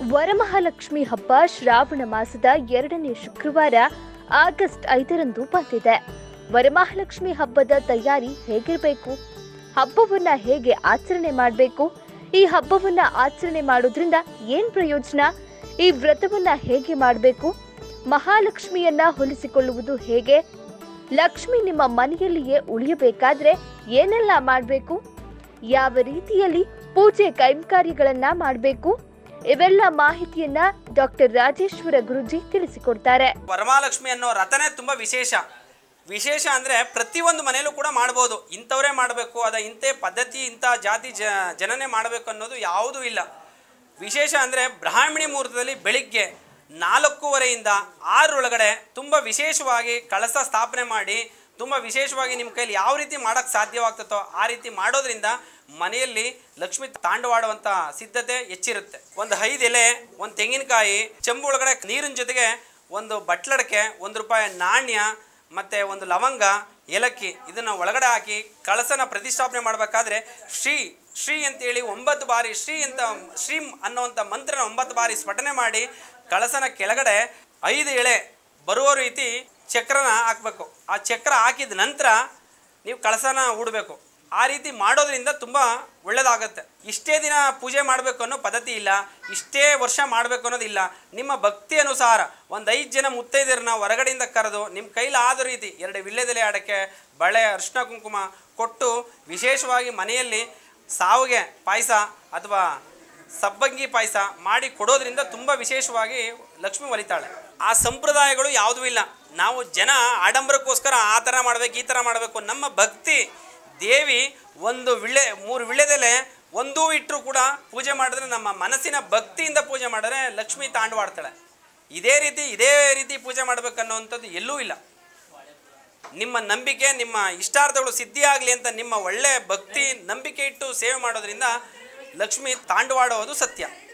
ವರಮಹಾಲಕ್ಷ್ಮಿ ಹಬ್ಬ ಶ್ರಾವಣ ಮಾಸದ ಎರಡನೇ ಶುಕ್ರವಾರ ಆಗಸ್ಟ್ ಐದರಂದು ಬಂದಿದೆ ವರಮಹಾಲಕ್ಷ್ಮಿ ಹಬ್ಬದ ತಯಾರಿ ಹೇಗಿರಬೇಕು ಹಬ್ಬವನ್ನ ಹೇಗೆ ಆಚರಣೆ ಮಾಡಬೇಕು ಈ ಹಬ್ಬವನ್ನ ಆಚರಣೆ ಮಾಡೋದ್ರಿಂದ ಏನ್ ಪ್ರಯೋಜನ ಈ ವ್ರತವನ್ನ ಹೇಗೆ ಮಾಡಬೇಕು ಮಹಾಲಕ್ಷ್ಮಿಯನ್ನ ಹೊಲಿಸಿಕೊಳ್ಳುವುದು ಹೇಗೆ ಲಕ್ಷ್ಮಿ ನಿಮ್ಮ ಮನೆಯಲ್ಲಿಯೇ ಉಳಿಯಬೇಕಾದ್ರೆ ಏನೆಲ್ಲ ಮಾಡಬೇಕು ಯಾವ ರೀತಿಯಲ್ಲಿ ಪೂಜೆ ಕೈಂಕಾರ್ಯಗಳನ್ನ ಮಾಡಬೇಕು ಇವೆಲ್ಲ ಮಾಹಿತಿಯನ್ನ ಡಾಕ್ಟರ್ ರಾಜೇಶ್ವರ ಗುರುಜಿ ತಿಳಿಸಿಕೊಡ್ತಾರೆ ವರಮಹಾಲಕ್ಷ್ಮಿ ಅನ್ನೋ ರಥನೇ ತುಂಬ ವಿಶೇಷ ವಿಶೇಷ ಅಂದರೆ ಪ್ರತಿಯೊಂದು ಮನೆಯಲ್ಲೂ ಕೂಡ ಮಾಡ್ಬೋದು ಇಂಥವರೇ ಮಾಡಬೇಕು ಅದ ಇಂಥ ಪದ್ಧತಿ ಇಂಥ ಜಾತಿ ಜ ಜನನೇ ಮಾಡಬೇಕು ಅನ್ನೋದು ಯಾವುದೂ ಇಲ್ಲ ವಿಶೇಷ ಅಂದರೆ ಬ್ರಾಹ್ಮಣಿ ಮುಹೂರ್ತದಲ್ಲಿ ಬೆಳಿಗ್ಗೆ ನಾಲ್ಕೂವರೆಯಿಂದ ಆರರೊಳಗಡೆ ತುಂಬ ವಿಶೇಷವಾಗಿ ಕಳಸ ಸ್ಥಾಪನೆ ಮಾಡಿ ತುಂಬ ವಿಶೇಷವಾಗಿ ನಿಮ್ಮ ಕೈಲಿ ಯಾವ ರೀತಿ ಮಾಡೋಕ್ಕೆ ಸಾಧ್ಯವಾಗ್ತದೋ ಆ ರೀತಿ ಮಾಡೋದ್ರಿಂದ ಮನೆಯಲ್ಲಿ ಲಕ್ಷ್ಮಿ ತಾಂಡವಾಡುವಂಥ ಸಿದ್ಧತೆ ಹೆಚ್ಚಿರುತ್ತೆ ಒಂದು ಐದು ಎಲೆ ಒಂದು ತೆಂಗಿನಕಾಯಿ ಚೆಂಬು ಒಳಗಡೆ ನೀರಿನ ಜೊತೆಗೆ ಒಂದು ಬಟ್ಲಡಕೆ ಒಂದು ರೂಪಾಯಿ ನಾಣ್ಯ ಮತ್ತು ಒಂದು ಲವಂಗ ಏಲಕ್ಕಿ ಇದನ್ನು ಒಳಗಡೆ ಹಾಕಿ ಕಳಸನ ಪ್ರತಿಷ್ಠಾಪನೆ ಮಾಡಬೇಕಾದ್ರೆ ಶ್ರೀ ಶ್ರೀ ಅಂತೇಳಿ ಒಂಬತ್ತು ಬಾರಿ ಶ್ರೀ ಅಂತ ಶ್ರೀ ಅನ್ನುವಂಥ ಮಂತ್ರನ ಒಂಬತ್ತು ಬಾರಿ ಸ್ಫಟನೆ ಮಾಡಿ ಕಳಸನ ಕೆಳಗಡೆ ಐದು ಎಳೆ ಬರುವ ರೀತಿ ಚಕ್ರನ ಹಾಕಬೇಕು ಆ ಚಕ್ರ ಹಾಕಿದ ನಂತರ ನೀವು ಕಳಸನ ಹೂಡಬೇಕು ಆ ರೀತಿ ಮಾಡೋದ್ರಿಂದ ತುಂಬ ಒಳ್ಳೆಯದಾಗತ್ತೆ ಇಷ್ಟೇ ದಿನ ಪೂಜೆ ಮಾಡಬೇಕು ಅನ್ನೋ ಪದ್ಧತಿ ಇಲ್ಲ ಇಷ್ಟೇ ವರ್ಷ ಮಾಡಬೇಕು ಅನ್ನೋದಿಲ್ಲ ನಿಮ್ಮ ಭಕ್ತಿ ಅನುಸಾರ ಒಂದು ಐದು ಜನ ಮುತ್ತೈದರನ್ನ ಹೊರಗಡೆಯಿಂದ ಕರೆದು ನಿಮ್ಮ ಕೈಲಾದ ರೀತಿ ಎರಡು ವಿಳ್ಳೆದೆಲೆ ಅಡಕೆ ಬಳೆ ಅರಿಶಿನ ಕುಂಕುಮ ಕೊಟ್ಟು ವಿಶೇಷವಾಗಿ ಮನೆಯಲ್ಲಿ ಸಾವಿಗೆ ಪಾಯಸ ಅಥವಾ ಸಬ್ಬಂಗಿ ಪಾಯಸ ಮಾಡಿ ಕೊಡೋದ್ರಿಂದ ತುಂಬ ವಿಶೇಷವಾಗಿ ಲಕ್ಷ್ಮಿ ಒಲಿತಾಳೆ ಆ ಸಂಪ್ರದಾಯಗಳು ಯಾವುದೂ ಇಲ್ಲ ನಾವು ಜನ ಆಡಂಬರಕ್ಕೋಸ್ಕರ ಆ ಥರ ಮಾಡಬೇಕು ಈ ಥರ ಮಾಡಬೇಕು ನಮ್ಮ ಭಕ್ತಿ ದೇವಿ ಒಂದು ವಿಳ್ಳೆ ಮೂರು ವಿಳ್ಳೆದೆಲೆ ಒಂದೂ ಇಟ್ಟರು ಕೂಡ ಪೂಜೆ ಮಾಡಿದ್ರೆ ನಮ್ಮ ಮನಸ್ಸಿನ ಭಕ್ತಿಯಿಂದ ಪೂಜೆ ಮಾಡಿದ್ರೆ ಲಕ್ಷ್ಮಿ ತಾಂಡವಾಡ್ತಾಳೆ ಇದೇ ರೀತಿ ಇದೇ ರೀತಿ ಪೂಜೆ ಮಾಡಬೇಕನ್ನೋವಂಥದ್ದು ಎಲ್ಲೂ ಇಲ್ಲ ನಿಮ್ಮ ನಂಬಿಕೆ ನಿಮ್ಮ ಇಷ್ಟಾರ್ಥಗಳು ಸಿದ್ಧಿ ಆಗಲಿ ಅಂತ ನಿಮ್ಮ ಒಳ್ಳೆಯ ಭಕ್ತಿ ನಂಬಿಕೆ ಇಟ್ಟು ಸೇವೆ ಮಾಡೋದ್ರಿಂದ ಲಕ್ಷ್ಮಿ ತಾಂಡವಾಡೋದು ಸತ್ಯ